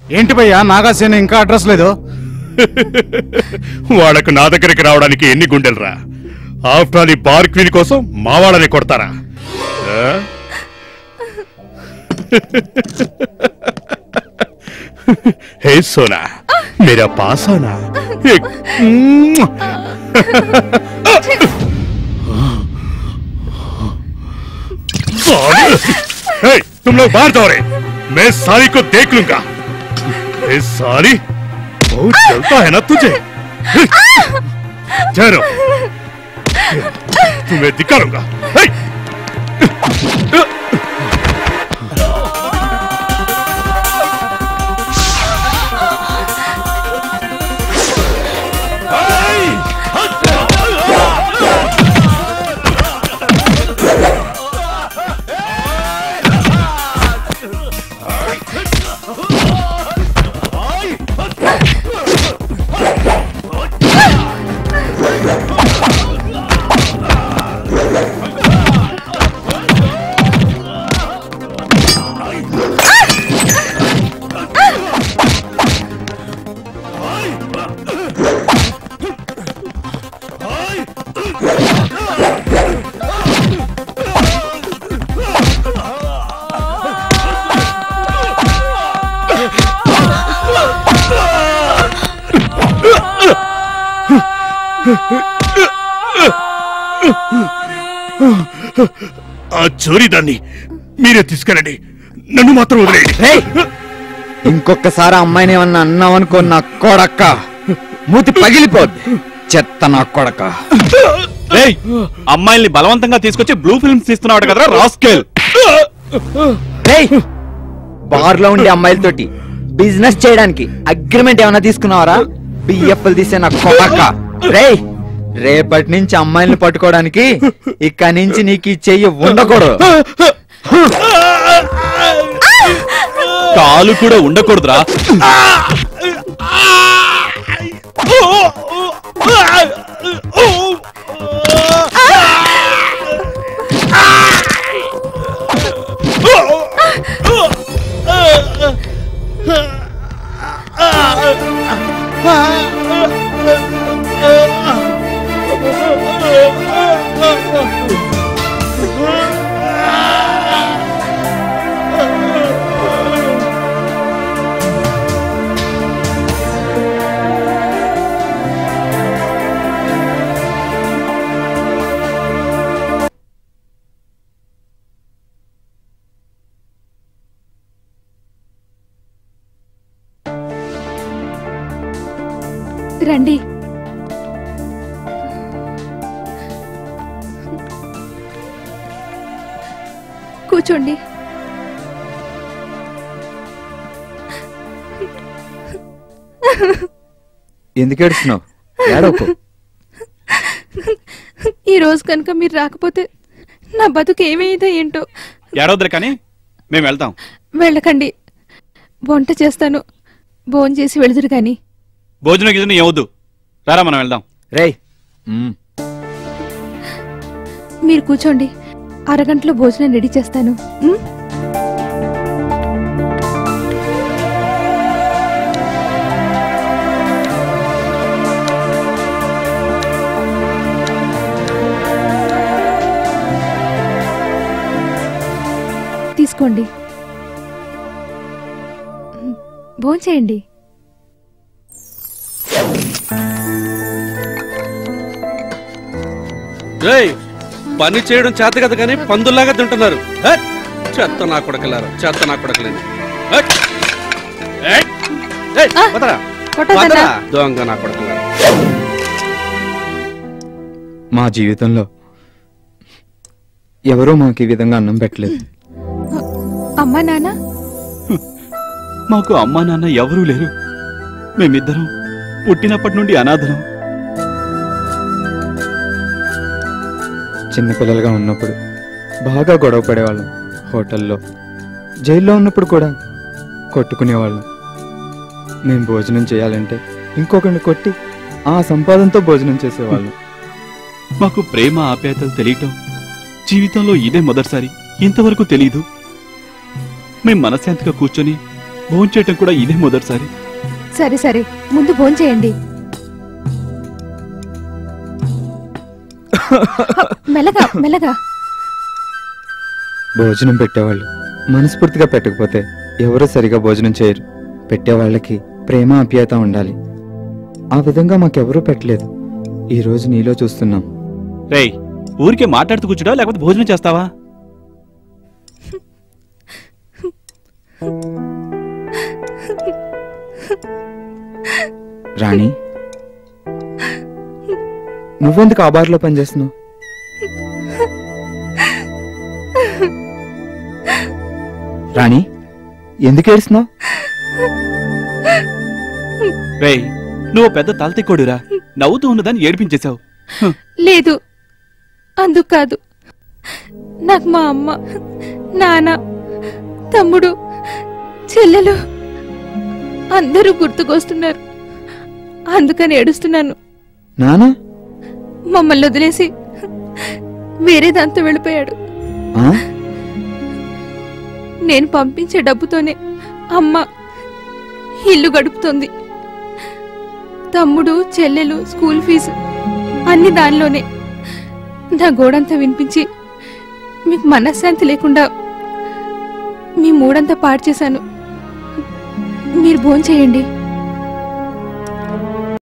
ఏంటి భయ్యా నాగాసేన ఇంకా అడ్రస్ లేదు వాళ్ళకు నా దగ్గరికి రావడానికి ఎన్ని గుండెలరా ఆఫ్టర్ ఆల్ ఈ బార్ క్వీన్ కోసం మా వాళ్ళని కొడతారా ఆ? हे सोना मेरा पास आना एक हे, तुम लोग बाहर दौड़े मैं साली को देख लूंगा ये साली बहुत चलता है ना तुझे ठहरो तुम्हें दिखाऊंगा हे! ఆ చోరీ దాన్ని మీరే తీసుకెళ్ళండి నన్ను మాత్రం వదిలేయండి ఇంకొకసారి అమ్మాయిని ఏమన్నా అన్నావనుకో నా కొడక్క మూతి పగిలిపోద్ది చెత్త నా కొడక ఏయ్ అమ్మాయిల్ని బలవంతంగా తీసుకొచ్చి బ్లూ ఫిల్మ్స్ తీస్తున్నాడు కదరా రాస్కేల్ బార్ లో ఉండే అమ్మాయిలతోటి బిజినెస్ చేయడానికి అగ్రిమెంట్ ఏమన్నా తీసుకున్నావరా బిఎఫ్ఎల్ తీసే నా కొడక రేయ్ రేపటి నుంచి అమ్మాయిల్ని పట్టుకోవడానికి ఇక్కడి నుంచి నీకు ఈ చెయ్యి ఉండకూడదు కాలు కూడా ఉండకూడదురా రండి కూర్చోండి ఎందుకు ఏడుస్తున్నావు ఏడవకు ఈ రోజు కనుక మీరు రాకపోతే నా బతుకు ఏమైందో ఏంటో ఏడవద్దురు కానీ మేము వెళ్తాం వెళ్ళకండి వంట చేస్తాను భోజనం చేసి వెళుదురు కానీ భోజనం గిజనం ఏవద్దు రారా మనం వెళ్దాం రేయ్ మీరు కూర్చోండి అరగంటలో భోజనం రెడీ చేస్తాను ఉమ్? తీసుకోండి భోంచేయండి రేయ్ పని చేయడం చేత కదా కానీ పందుల్లాగా తింటున్నారు హే! చెత్త నా కొడకలారా చెత్త నా కొడకలేని హే! ఏయ్! ఏయ్, వదరా. కొట్టొద్దన్నా? వదరా, దొంగ నా కొడకలారా మా జీవితంలో ఎవరూ మాకు ఈ విధంగా అన్నం పెట్టలేదు అమ్మా నాన్న మాకు అమ్మా నాన్న ఎవరూ లేరు మేమిద్దరం పుట్టినప్పటి నుండి అనాథలం చిన్నపిల్లలుగా ఉన్నప్పుడు బాగా గొడవ పడేవాళ్ళం హోటల్లో జైల్లో ఉన్నప్పుడు కూడా కొట్టుకునేవాళ్ళం మేము భోజనం చేయాలంటే ఇంకొకరిని కొట్టి ఆ సంపాదనతో భోజనం చేసేవాళ్ళం మాకు ప్రేమ ఆప్యాయతలు తెలియటం జీవితంలో ఇదే మొదటిసారి ఇంతవరకు తెలీదు మేం మనశాంతిగా కూర్చొని భోజనం చేయటం కూడా ఇదే మొదటిసారి సరే సరే ముందు భోజనం చేయండి మెల్లగా మెల్లగా భోజనం పెట్టేవాళ్ళు మనస్ఫూర్తిగా పెట్టకపోతే ఎవరు సరిగా భోజనం చేయరు పెట్టేవాళ్ళకి ప్రేమ ఆప్యాయత ఉండాలి ఆ విధంగా మాకెవరూ పెట్టలేదు ఈ రోజు నీలో చూస్తున్నాం రేయ్ ఊరికే మాట్లాడుతూ కూర్చుడా లేకపోతే భోజనం చేస్తావా రాణి నువ్వెందుకు ఆ బార్లో పనిచేస్తున్నావు రాణి ఎందుకు ఏడుస్తున్నావు రేయ్ నువ్వు పెద్ద తలతిక్కోడురా నవ్వుతూ ఉన్నదాన్ని ఏడిపించేశావు హ్, లేదు అందుకు కాదు నాకు మా అమ్మ నాన్న తమ్ముడు చెల్లెలు అందరూ గుర్తుకొస్తున్నారు అందుకని ఏడుస్తున్నాను నానా మమ్మల్ని వదిలేసి వేరే దాంతో వెళ్ళిపోయాడు ఆ? నేను పంపించే డబ్బుతోనే అమ్మ ఇల్లు గడుపుతోంది తమ్ముడు చెల్లెలు స్కూల్ ఫీజు అన్ని దానిలోనే నా గోడంతా వినిపించి మీకు మనశ్శాంతి లేకుండా మీ మూడంతా పాడు చేశాను మీరు భోంచేయండి